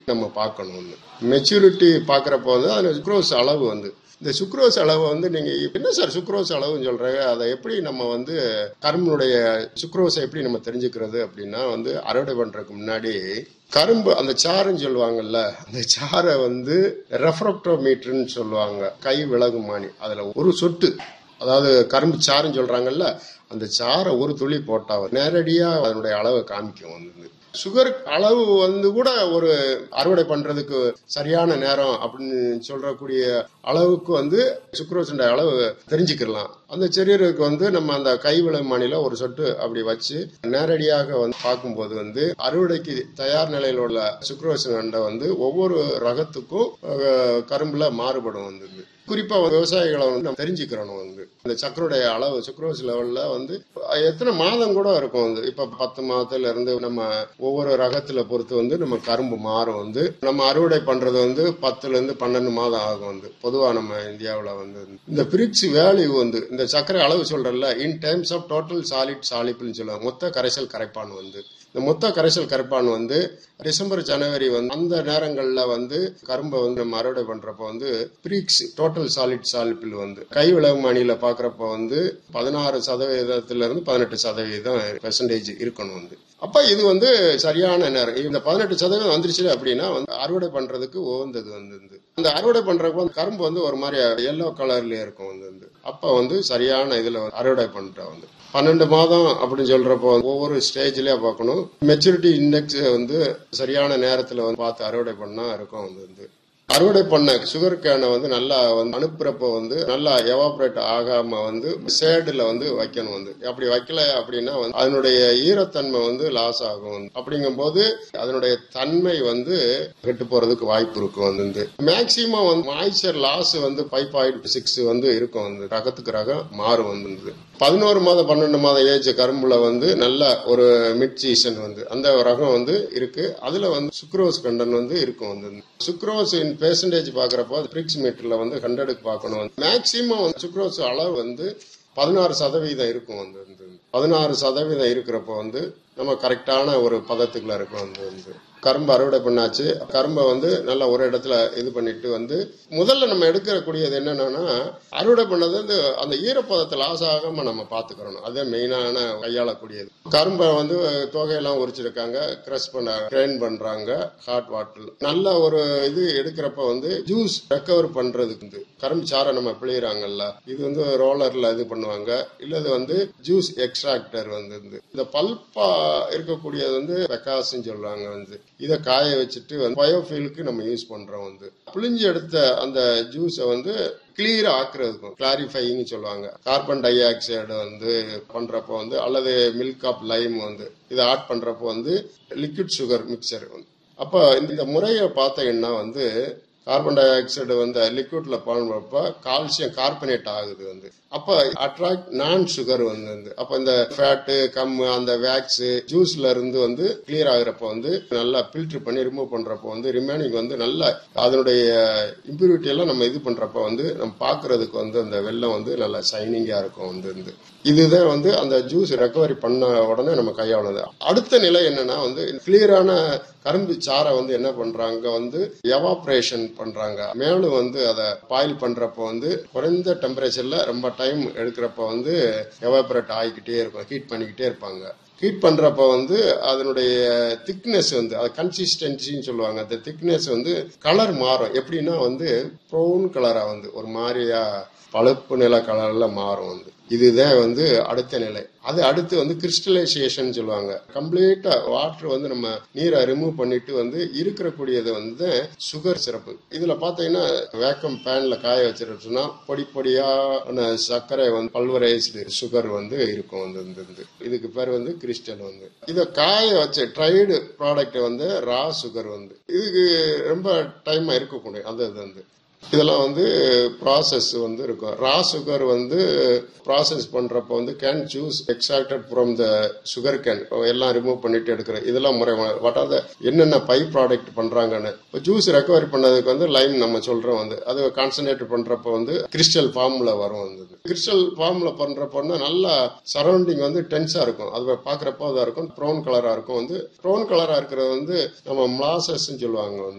நம்ம பார்க்கணும் மெச்சூரிட்டி பார்க்குறப்ப வந்து அதில் சுக்ரோஸ் அளவு வந்து இந்த சுக்ரோஸ் அளவு வந்து நீங்க என்ன சார் சுக்ரோஸ் அளவுன்னு சொல்றாங்க அதை எப்படி நம்ம வந்து கரும்பினுடைய சுக்ரோஸை எப்படி நம்ம தெரிஞ்சுக்கிறது அப்படின்னா வந்து அறுவடை பண்றதுக்கு முன்னாடி கரும்பு அந்த சாறுன்னு சொல்லுவாங்கல்ல அந்த சாரை வந்து ரெஃப்ரக்டோமீட்டர்னு சொல்லுவாங்க கை விலகுமானி அதுல ஒரு சொட்டு அதாவது கரும்பு சாறுன்னு சொல்றாங்கல்ல அந்த சாரை ஒரு துளி போட்டா நேரடியா அதனுடைய அளவை காமிக்கும் வந்து சுகர் அளவு வந்து கூட ஒரு அறுவடை பண்றதுக்கு சரியான நேரம் அப்படின்னு சொல்றக்கூடிய அளவுக்கு வந்து சுக்ரோஸுடைய அளவு தெரிஞ்சுக்கலாம் அந்த செரியருக்கு வந்து நம்ம அந்த கைவிளை மாநில ஒரு சொட்டு அப்படி வச்சு நேரடியாக வந்து பார்க்கும்போது வந்து அறுவடைக்கு தயார் நிலையில் உள்ள சுக்ரோஸ் அண்டை வந்து ஒவ்வொரு ரகத்துக்கும் அஹ், கரும்புல மாறுபடும் வந்து குறிப்பா விவசாயிகளை வந்து நம்ம தெரிஞ்சுக்கிறணும் வந்து இந்த சக்கருடைய அளவு சுக்ரோஸ் லெவல்ல வந்து எத்தனை மாதம் கூட இருக்கும் வந்து இப்ப பத்து மாதத்துல இருந்து நம்ம ஒவ்வொரு ரகத்துல பொறுத்து வந்து நம்ம கரும்பு மாறும் வந்து நம்ம அறுவடை பண்றது வந்து பத்துல இருந்து பன்னெண்டு மாதம் ஆகும் வந்து பொதுவா நம்ம இந்தியாவுல வந்து இந்த பிரிக்ஸ் வேல்யூ வந்து இந்த சர்க்கரை அளவு சொல்றல in terms of total solid சாலிப்புன்னு சொல்லுவாங்க மொத்த கரைசல் கரைப்பான் வந்து இந்த மொத்த கரைசல் கரைப்பான் வந்து டிசம்பர் ஜனவரி வந்து அந்த நேரங்கள்ல வந்து கரும்பை வந்து நம்ம அறுவடை பண்றப்ப வந்து பிரிக்ஸ் டோட்டல் சாலிட் சாலிப்பில் வந்து கை விளவு மானியில பாக்குறப்ப வந்து பதினாறு சதவீதத்துல இருந்து பதினெட்டு சதவீதம் பெர்சன்டேஜ் இருக்கணும் வந்து அப்ப இது வந்து சரியான நேரம் இந்த பதினெட்டு சதவீதம் வந்துருச்சு அப்படின்னா வந்து அறுவடை பண்றதுக்கு உகந்தது வந்து இந்த அந்த அறுவடை பண்றப்ப வந்து கரும்பு வந்து ஒரு மாதிரி எல்லோ கலர்ல இருக்கும் வந்து இந்த. அப்ப வந்து சரியான இதுல வந்து அறுவடை பண்ற வந்து பன்னெண்டு மாதம் அப்படின்னு சொல்றப்போ வந்து ஒவ்வொரு ஸ்டேஜ்லயே பார்க்கணும் மெச்சூரிட்டி இண்டெக்ஸ் வந்து சரியான நேரத்துல வந்து பார்த்து அறுவடை பண்ணா இருக்கும் வந்து வந்து அறுவடை பண்ண சுகர் கேனை வந்து நல்லா வந்து அனுப்புறப்ப வந்து நல்லா எவாபரேட் ஆகாம வந்து சேடுல வந்து வைக்கணும் வந்து அப்படி வைக்கல அப்படின்னா வந்து அதனுடைய ஈரத்தன்மை வந்து லாஸ் ஆகும் வந்து. அப்படிங்கும்போது அதனுடைய தன்மை வந்து கெட்டு போறதுக்கு வாய்ப்பு இருக்கும் வந்து மேக்சிமம் வந்து மாய்ச்சர் லாஸ் வந்து ஃபைவ் பாயிண்ட் சிக்ஸ் வந்து இருக்கும் வந்து ரகத்துக்கு ரகம் மாறும் வந்து பதினோரு மாதம் பன்னெண்டு மாதம் ஏஜ் கரும்புல வந்து நல்ல ஒரு மிட் சீசன் வந்து அந்த ரகம் வந்து இருக்கு அதுல வந்து சுக்ரோஸ் கண்டன் வந்து இருக்கும் வந்து சுக்ரோஸ் இன் பெர்சன்டேஜ் பாக்குறப்போ பிரிக்ஸ் மீட்டர்ல வந்து ஹண்ட்ரடுக்கு பார்க்கணும் மேக்சிமம் வந்து சுக்ரோஸ் அளவு வந்து பதினாறு சதவீதம் இருக்கும் வந்து வந்து பதினாறு சதவீதம் இருக்கிறப்போ வந்து நம்ம கரெக்டான ஒரு பதத்துக்குள்ள இருக்கும் வந்து வந்து கரும்பு அறுவடை பண்ணாச்சு கரும்பை வந்து நல்லா ஒரு இடத்துல இது பண்ணிட்டு வந்து முதல்ல நம்ம எடுக்கக்கூடியது என்னன்னா அறுவடை பண்ணது வந்து அந்த ஈரப்பதத்தை லாஸ் ஆகாம நம்ம பாத்துக்கிறோம் அதே மெயினான கையாளக்கூடியது கரும்பை வந்து தொகையெல்லாம் உரிச்சிருக்காங்க கிரஷ் பண்ண கிரைன் பண்றாங்க ஹாட் வாட்டர் நல்ல ஒரு இது எடுக்கிறப்ப வந்து ஜூஸ் ரெக்கவர் பண்றதுக்கு வந்து கரும்பு சாறை நம்ம பிழியறாங்கல்ல இது வந்து ரோலர்ல இது பண்ணுவாங்க இல்லது வந்து ஜூஸ் எக்ஸ்ட்ராக்டர் வந்து இந்த- இந்த பல்பா இருக்கக்கூடியது வந்து பெக்காஸ்ன்னு சொல்றாங்க வந்து இதை காய வச்சுட்டு வந்து பயோஃபீலுக்கு நம்ம யூஸ் பண்றோம் வந்து புளிஞ்சு எடுத்த அந்த ஜூஸை வந்து கிளியர் ஆக்குறதுக்கும் கிளாரிஃபைன்னு சொல்லுவாங்க கார்பன் டை ஆக்சைடு வந்து பண்றப்போ வந்து அல்லது மில்க் ஆஃப் லைம் வந்து இதை ஆட் பண்றப்போ வந்து லிக்விட் சுகர் மிக்சர் வந்து அப்போ இந்த முறையை பார்த்தீங்கன்னா வந்து கார்பன் டை ஆக்சைடு வந்து லிக்விட்ல பண்ணுறப்ப கால்சியம் கார்பனேட் ஆகுது வந்து அப்ப அட்ராக்ட் நான் சுகர் வந்து வந்து. அப்ப இந்த ஃபேட்டு கம்மு அந்த வேக்ஸ் ஜூஸ்ல இருந்து வந்து கிளியர் ஆகுறப்ப வந்து நல்லா ஃபில்டர் பண்ணி ரிமூவ் பண்றப்போ வந்து ரிமைனிங் வந்து நல்லா அதனுடைய இம்ப்யூரிட்டி எல்லாம் நம்ம இது பண்றப்ப வந்து நம்ம பாக்குறதுக்கு வந்து அந்த வெள்ளம் வந்து நல்லா ஷைனிங்கா இருக்கும் வந்து வந்து இதுதான் வந்து அந்த ஜூஸ் ரெக்கவரி பண்ண உடனே நம்ம கையாளுது அடுத்த நிலை என்னன்னா வந்து கிளியரான கரும்பு சாறை வந்து என்ன பண்றாங்க வந்து எவாப்ரேஷன் பண்றாங்க மேலும் வந்து அதை பாயில் பண்றப்போ வந்து குறைந்த டெம்பரேச்சர்ல ரொம்ப டைம் எடுக்கிறப்ப வந்து எவாபரேட் ஆகிக்கிட்டே இருக்கும் ஹீட் பண்ணிக்கிட்டே இருப்பாங்க ஹீட் பண்றப்ப வந்து அதனுடைய திக்னஸ் வந்து அது கன்சிஸ்டன்சின்னு சொல்லுவாங்க அந்த திக்னஸ் வந்து கலர் மாறும் எப்படின்னா வந்து ப்ரௌன் கலரா வந்து ஒரு மாதிரியா பழுப்பு நில கலர்ல மாறும் வந்து இதுதான் வந்து அடுத்த நிலை அது அடுத்து வந்து கிறிஸ்டலைசேஷன் சொல்லுவாங்க கம்ப்ளீட்டா வாட்டர் வந்து நம்ம நீரை ரிமூவ் பண்ணிட்டு வந்து இருக்கிற கூடியது வந்து சுகர் சிறப்பு இதுல பாத்தீங்கன்னா வேக்கம் பேன்ல காய வச்சிருச்சுன்னா பொடி பொடியான சர்க்கரை வந்து பல்வரைஸ்டு சுகர் வந்து இருக்கும் வந்து இந்த இது. இதுக்கு பேர் வந்து கிறிஸ்டல் வந்து இத காய வச்ச ட்ரைடு ப்ராடக்ட் வந்து ரா சுகர் வந்து இதுக்கு ரொம்ப டைம் இருக்கக்கூடிய அந்த இது வந்து இதெல்லாம் வந்து ப்ராசஸ் வந்து இருக்கும் ரா சுகர் வந்து ப்ராசஸ் பண்றப்ப வந்து cane juice extracted from the sugar cane எல்லாம் ரிமூவ் பண்ணிட்டு எடுக்கிறது இதெல்லாம் முறை வாட் ஆர் த என்னென்ன பை ப்ராடக்ட் பண்றாங்கன்னு இப்போ ஜூஸ் ரெக்கவரி பண்ணதுக்கு வந்து லைம் நம்ம சொல்றோம் வந்து அது கான்சன்ட்ரேட் பண்றப்ப வந்து கிறிஸ்டல் ஃபார்ம்ல வரும் வந்து கிறிஸ்டல் ஃபார்ம்ல பண்றப்ப வந்து நல்லா சரௌண்டிங் வந்து டென்ஸா இருக்கும் அது பாக்குறப்போ அதா இருக்கும் ப்ரௌன் கலரா இருக்கும் வந்து ப்ரௌன் கலரா இருக்கிறது வந்து நம்ம மிளாசஸ் சொல்லுவாங்க வந்து